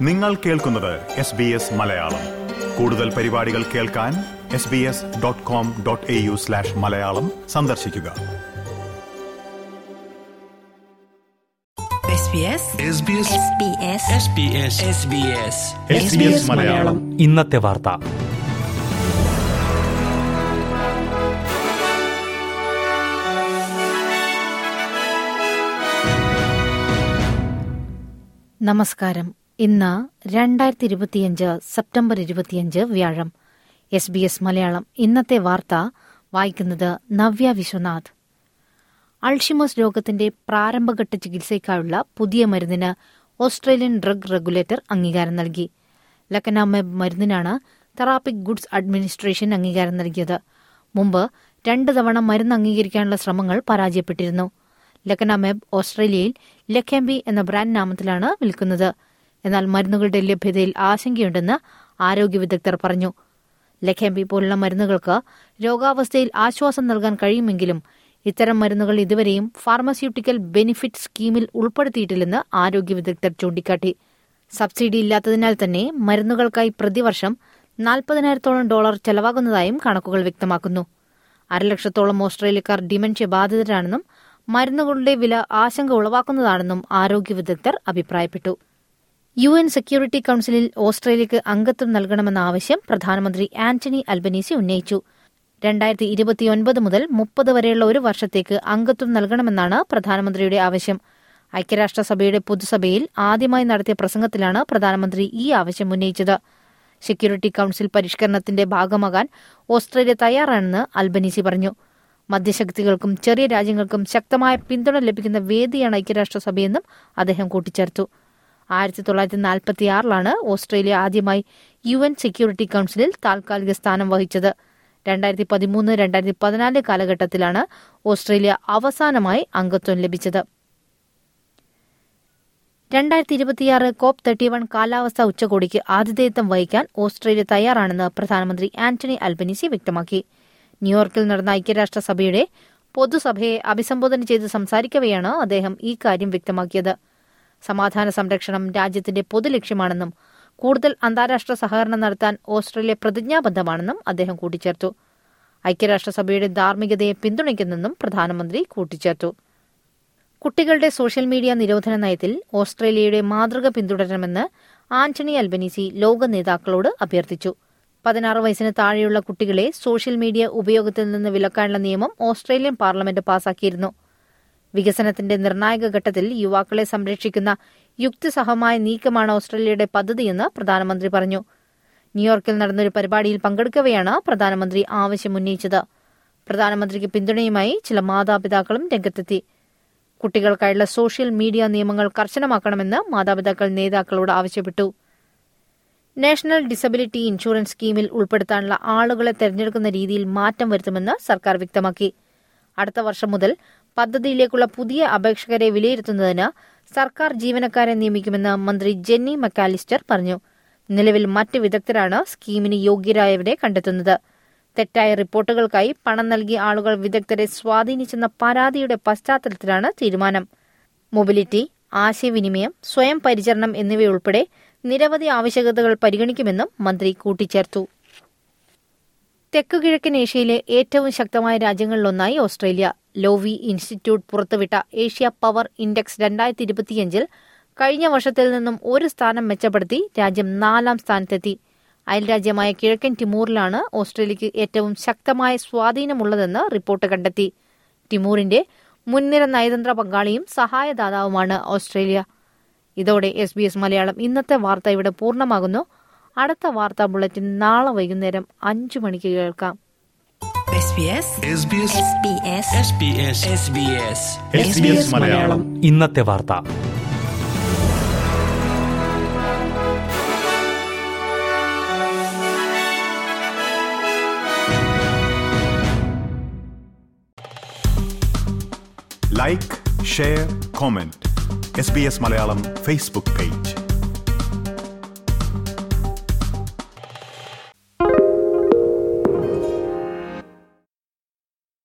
നിങ്ങൾ കേൾക്കുന്നത് S B S Malayalam കൂടുതൽ പരിപാടികൾ കേൾക്കാൻ S B S dot com dot A U slash Malayalam സന്ദർശിക്കുക SBS SBS SBS SBS SBS SBS Malayalam ഇന്നത്തെ വാർത്ത നമസ്കാരം ഇന്ന് രണ്ടായിരത്തി ഇരുപത്തിയഞ്ച് സെപ്റ്റംബർ ഇരുപത്തിയഞ്ച് വ്യാഴം എസ് ബി എസ് മലയാളം ഇന്നത്തെ വാർത്ത വായിക്കുന്നത് നവ്യ വിശ്വനാഥ് അൾഷിമോസ് രോഗത്തിന്റെ പ്രാരംഭഘട്ട ചികിത്സയ്ക്കായുള്ള പുതിയ മരുന്നിന് ഓസ്ട്രേലിയൻ ഡ്രഗ് റെഗുലേറ്റർ അംഗീകാരം നൽകി ലക്കനാമെബ് മരുന്നിനാണ് തെറാപ്പിക് ഗുഡ്സ് അഡ്മിനിസ്ട്രേഷൻ അംഗീകാരം നൽകിയത് മുമ്പ് രണ്ട് തവണ മരുന്ന് അംഗീകരിക്കാനുള്ള ശ്രമങ്ങൾ പരാജയപ്പെട്ടിരുന്നു ലക്കനാമെബ് ഓസ്ട്രേലിയയിൽ ലഖാംബി എന്ന ബ്രാൻഡ് നാമത്തിലാണ് വിൽക്കുന്നത് എന്നാൽ മരുന്നുകളുടെ ലഭ്യതയിൽ ആശങ്കയുണ്ടെന്ന് ആരോഗ്യ വിദഗ്ധർ പറഞ്ഞു ലഖാംബി പോലുള്ള മരുന്നുകൾക്ക് രോഗാവസ്ഥയിൽ ആശ്വാസം നൽകാൻ കഴിയുമെങ്കിലും ഇത്തരം മരുന്നുകൾ ഇതുവരെയും ഫാർമസ്യൂട്ടിക്കൽ ബെനിഫിറ്റ് സ്കീമിൽ ഉൾപ്പെടുത്തിയിട്ടില്ലെന്ന് ആരോഗ്യ വിദഗ്ധർ ചൂണ്ടിക്കാട്ടി സബ്സിഡി ഇല്ലാത്തതിനാൽ തന്നെ മരുന്നുകൾക്കായി പ്രതിവർഷം നാൽപ്പതിനായിരത്തോളം ഡോളർ ചെലവാകുന്നതായും കണക്കുകൾ വ്യക്തമാക്കുന്നു അരലക്ഷത്തോളം ഓസ്ട്രേലിയക്കാർ ഡിമെൻഷ്യ ബാധിതരാണെന്നും മരുന്നുകളുടെ വില ആശങ്ക ഉളവാക്കുന്നതാണെന്നും ആരോഗ്യ വിദഗ്ധർ അഭിപ്രായപ്പെട്ടു യു എൻ സെക്യൂരിറ്റി കൌൺസിലിൽ ഓസ്ട്രേലിയക്ക് അംഗത്വം നൽകണമെന്ന ആവശ്യം പ്രധാനമന്ത്രി ആന്റണി അൽബനീസി ഉന്നയിച്ചു രണ്ടായിരത്തി ഇരുപത്തിയൊൻപത് മുതൽ മുപ്പത് വരെയുള്ള ഒരു വർഷത്തേക്ക് അംഗത്വം നൽകണമെന്നാണ് പ്രധാനമന്ത്രിയുടെ ആവശ്യം ഐക്യരാഷ്ട്രസഭയുടെ പൊതുസഭയിൽ ആദ്യമായി നടത്തിയ പ്രസംഗത്തിലാണ് പ്രധാനമന്ത്രി ഈ ആവശ്യം ഉന്നയിച്ചത് സെക്യൂരിറ്റി കൌൺസിൽ പരിഷ്കരണത്തിന്റെ ഭാഗമാകാൻ ഓസ്ട്രേലിയ തയ്യാറാണെന്ന് അൽബനീസി പറഞ്ഞു മധ്യശക്തികൾക്കും ചെറിയ രാജ്യങ്ങൾക്കും ശക്തമായ പിന്തുണ ലഭിക്കുന്ന വേദിയാണ് ഐക്യരാഷ്ട്രസഭയെന്നും അദ്ദേഹം കൂട്ടിച്ചേർത്തു ആയിരത്തി തൊള്ളായിരത്തി നാൽപ്പത്തിയാറിലാണ് ഓസ്ട്രേലിയ ആദ്യമായി യു എൻ സെക്യൂരിറ്റി കൌൺസിലിൽ താൽക്കാലിക സ്ഥാനം വഹിച്ചത് രണ്ടായിരത്തി പതിമൂന്ന് രണ്ടായിരത്തി പതിനാല് കാലഘട്ടത്തിലാണ് ഓസ്ട്രേലിയ അവസാനമായി അംഗത്വം ലഭിച്ചത് രണ്ടായിരത്തി ഇരുപത്തിയാറ് കോപ്പ് തേർട്ടി വൺ കാലാവസ്ഥാ ഉച്ചകോടിക്ക് ആതിഥേയത്വം വഹിക്കാൻ ഓസ്ട്രേലിയ തയ്യാറാണെന്ന് പ്രധാനമന്ത്രി ആന്റണി അൽബനീസി വ്യക്തമാക്കി ന്യൂയോർക്കിൽ നടന്ന ഐക്യരാഷ്ട്രസഭയുടെ പൊതുസഭയെ അഭിസംബോധന ചെയ്ത് സംസാരിക്കവെയാണ് അദ്ദേഹം ഈ കാര്യം വ്യക്തമാക്കിയത് സമാധാന സംരക്ഷണം രാജ്യത്തിന്റെ പൊതുലക്ഷ്യമാണെന്നും കൂടുതൽ അന്താരാഷ്ട്ര സഹകരണം നടത്താൻ ഓസ്ട്രേലിയ പ്രതിജ്ഞാബദ്ധമാണെന്നും അദ്ദേഹം കൂട്ടിച്ചേർത്തു ഐക്യരാഷ്ട്രസഭയുടെ ധാർമ്മികതയെ പിന്തുണയ്ക്കുന്നെന്നും പ്രധാനമന്ത്രി കൂട്ടിച്ചേർത്തു കുട്ടികളുടെ സോഷ്യൽ മീഡിയ നിരോധന നയത്തിൽ ഓസ്ട്രേലിയയുടെ മാതൃക പിന്തുടരണമെന്ന് ആന്റണി അൽബനീസി ലോക നേതാക്കളോട് അഭ്യർത്ഥിച്ചു പതിനാറ് വയസ്സിന് താഴെയുള്ള കുട്ടികളെ സോഷ്യൽ മീഡിയ ഉപയോഗത്തിൽ നിന്ന് വിലക്കാനുള്ള നിയമം ഓസ്ട്രേലിയൻ പാർലമെന്റ് പാസാക്കിയിരുന്നു വികസനത്തിന്റെ നിർണായക ഘട്ടത്തിൽ യുവാക്കളെ സംരക്ഷിക്കുന്ന യുക്തിസഹമായ നീക്കമാണ് ഓസ്ട്രേലിയയുടെ പദ്ധതിയെന്ന് പ്രധാനമന്ത്രി പറഞ്ഞു ന്യൂയോർക്കിൽ നടന്നൊരു പരിപാടിയിൽ പങ്കെടുക്കവെയാണ് പ്രധാനമന്ത്രി ആവശ്യമുന്നയിച്ചത് പ്രധാനമന്ത്രിക്ക് പിന്തുണയുമായി ചില മാതാപിതാക്കളും രംഗത്തെത്തി കുട്ടികൾക്കായുള്ള സോഷ്യൽ മീഡിയ നിയമങ്ങൾ കർശനമാക്കണമെന്ന് മാതാപിതാക്കൾ നേതാക്കളോട് ആവശ്യപ്പെട്ടു നാഷണൽ ഡിസബിലിറ്റി ഇൻഷുറൻസ് സ്കീമിൽ ഉൾപ്പെടുത്താനുള്ള ആളുകളെ തെരഞ്ഞെടുക്കുന്ന രീതിയിൽ മാറ്റം വരുത്തുമെന്ന് സർക്കാർ വ്യക്തമാക്കി അടുത്ത വർഷം മുതൽ പദ്ധതിയിലേക്കുള്ള പുതിയ അപേക്ഷകരെ വിലയിരുത്തുന്നതിന് സർക്കാർ ജീവനക്കാരെ നിയമിക്കുമെന്ന് മന്ത്രി ജെന്നി മക്കാലിസ്റ്റർ പറഞ്ഞു നിലവിൽ മറ്റ് വിദഗ്ധരാണ് സ്കീമിന് യോഗ്യരായവരെ കണ്ടെത്തുന്നത് തെറ്റായ റിപ്പോർട്ടുകൾക്കായി പണം നൽകിയ ആളുകൾ വിദഗ്ധരെ സ്വാധീനിച്ചെന്ന പരാതിയുടെ പശ്ചാത്തലത്തിലാണ് തീരുമാനം മൊബിലിറ്റി ആശയവിനിമയം സ്വയം പരിചരണം എന്നിവയുൾപ്പെടെ നിരവധി ആവശ്യകതകൾ പരിഗണിക്കുമെന്നും മന്ത്രി കൂട്ടിച്ചേർത്തു തെക്കുകിഴക്കൻ ഏഷ്യയിലെ ഏറ്റവും ശക്തമായ രാജ്യങ്ങളിലൊന്നായി ഓസ്ട്രേലിയ ലോവി ഇൻസ്റ്റിറ്റ്യൂട്ട് പുറത്തുവിട്ട ഏഷ്യ പവർ ഇൻഡെക്സ് രണ്ടായിരത്തി ഇരുപത്തിയഞ്ചിൽ കഴിഞ്ഞ വർഷത്തിൽ നിന്നും ഒരു സ്ഥാനം മെച്ചപ്പെടുത്തി രാജ്യം നാലാം സ്ഥാനത്തെത്തി അയൽരാജ്യമായ കിഴക്കൻ ടിമൂറിലാണ് ഓസ്ട്രേലിയക്ക് ഏറ്റവും ശക്തമായ സ്വാധീനമുള്ളതെന്ന് റിപ്പോർട്ട് കണ്ടെത്തി ടിമൂറിന്റെ മുൻനിര നയതന്ത്ര പങ്കാളിയും സഹായദാതാവുമാണ് ഓസ്ട്രേലിയ ഇതോടെ എസ് ബി എസ് മലയാളം ഇന്നത്തെ വാർത്ത ഇവിടെ പൂർണ്ണമാകുന്നു അടുത്ത വാർത്താ ബുള്ളറ്റിൻ നാളെ വൈകുന്നേരം അഞ്ചു മണിക്ക് കേൾക്കാം SBS SBS SBS SBS SBS SBS Malayalam ഇന്നത്തെ വാർത്ത like share comment S B S Malayalam Facebook page